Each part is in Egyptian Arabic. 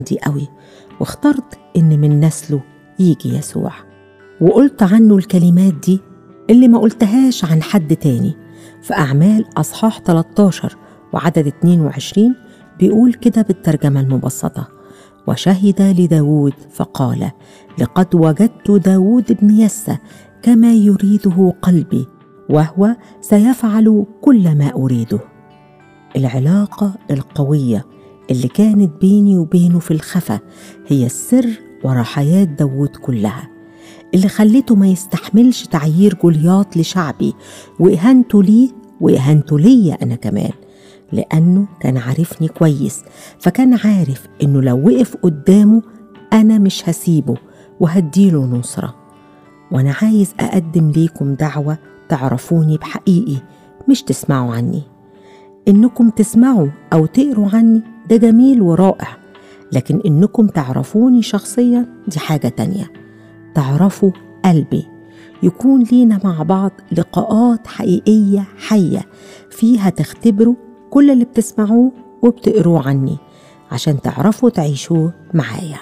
دي قوي واخترت إن من نسله يجي يسوع وقلت عنه الكلمات دي اللي ما قلتهاش عن حد تاني في أعمال أصحاح 13 وعدد 22 بيقول كده بالترجمة المبسطة وشهد لداود فقال لقد وجدت داود بن يسى كما يريده قلبي وهو سيفعل كل ما أريده العلاقة القوية اللي كانت بيني وبينه في الخفا هي السر ورا حياة داود كلها اللي خلته ما يستحملش تعيير جولياط لشعبي وإهانته ليه وإهانته ليا أنا كمان لأنه كان عارفني كويس فكان عارف إنه لو وقف قدامه أنا مش هسيبه وهديله نصرة وأنا عايز أقدم ليكم دعوة تعرفوني بحقيقي مش تسمعوا عني إنكم تسمعوا أو تقروا عني ده جميل ورائع لكن إنكم تعرفوني شخصيا دي حاجة تانية تعرفوا قلبي يكون لينا مع بعض لقاءات حقيقية حية فيها تختبروا كل اللي بتسمعوه وبتقروه عني عشان تعرفوا تعيشوه معايا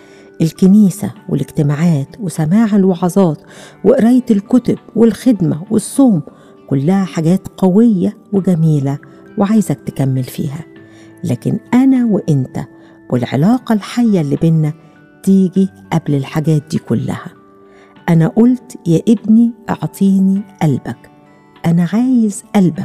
الكنيسة والاجتماعات وسماع الوعظات وقراية الكتب والخدمة والصوم كلها حاجات قوية وجميلة وعايزك تكمل فيها لكن أنا وإنت والعلاقة الحية اللي بينا تيجي قبل الحاجات دي كلها أنا قلت يا ابني أعطيني قلبك أنا عايز قلبك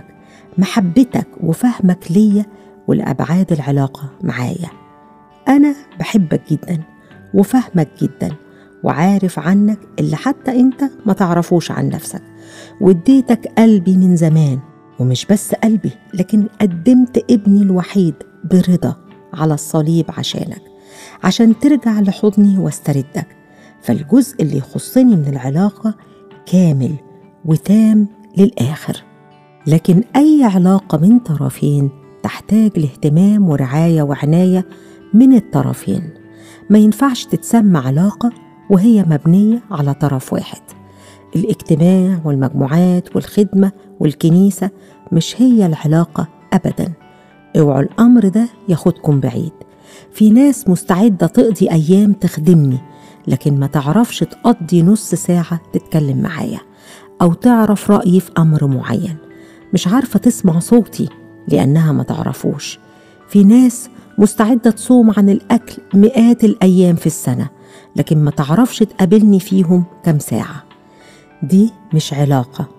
محبتك وفهمك ليا ولأبعاد العلاقة معايا أنا بحبك جدا وفهمك جدا وعارف عنك اللي حتى أنت ما تعرفوش عن نفسك واديتك قلبي من زمان ومش بس قلبي لكن قدمت ابني الوحيد برضا على الصليب عشانك عشان ترجع لحضني واستردك فالجزء اللي يخصني من العلاقة كامل وتام للآخر لكن أي علاقة من طرفين تحتاج لاهتمام ورعاية وعناية من الطرفين ما ينفعش تتسمى علاقة وهي مبنية على طرف واحد الاجتماع والمجموعات والخدمة والكنيسة مش هي العلاقة أبدا اوعوا الأمر ده ياخدكم بعيد في ناس مستعدة تقضي أيام تخدمني لكن ما تعرفش تقضي نص ساعة تتكلم معايا أو تعرف رأيي في أمر معين مش عارفة تسمع صوتي لأنها ما تعرفوش في ناس مستعدة تصوم عن الأكل مئات الأيام في السنة لكن ما تعرفش تقابلني فيهم كم ساعة دي مش علاقة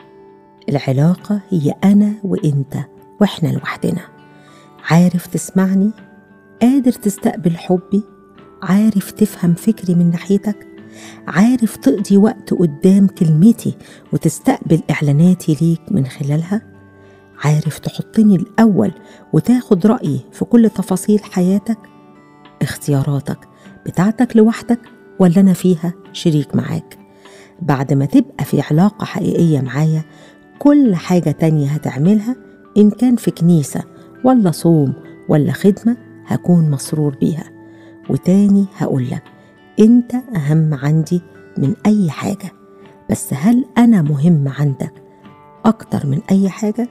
العلاقة هي أنا وإنت وإحنا لوحدنا عارف تسمعني قادر تستقبل حبي عارف تفهم فكري من ناحيتك عارف تقضي وقت قدام كلمتي وتستقبل إعلاناتي ليك من خلالها عارف تحطني الأول وتاخد رأيي في كل تفاصيل حياتك اختياراتك بتاعتك لوحدك ولا أنا فيها شريك معاك بعد ما تبقى في علاقة حقيقية معايا كل حاجة تانية هتعملها إن كان في كنيسة ولا صوم ولا خدمة هكون مسرور بيها وتاني هقولك انت اهم عندي من اي حاجه بس هل انا مهم عندك اكتر من اي حاجه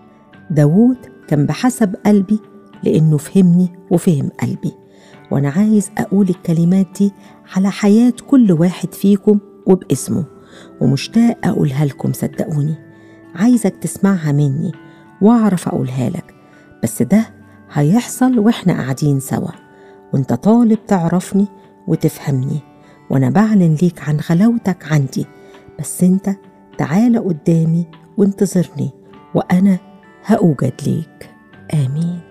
داوود كان بحسب قلبي لانه فهمني وفهم قلبي وانا عايز اقول الكلمات دي على حياه كل واحد فيكم وباسمه ومشتاق اقولها لكم صدقوني عايزك تسمعها مني واعرف اقولها لك بس ده هيحصل واحنا قاعدين سوا وانت طالب تعرفني وتفهمني وانا بعلن ليك عن غلاوتك عندي بس انت تعال قدامي وانتظرني وانا هأوجد ليك امين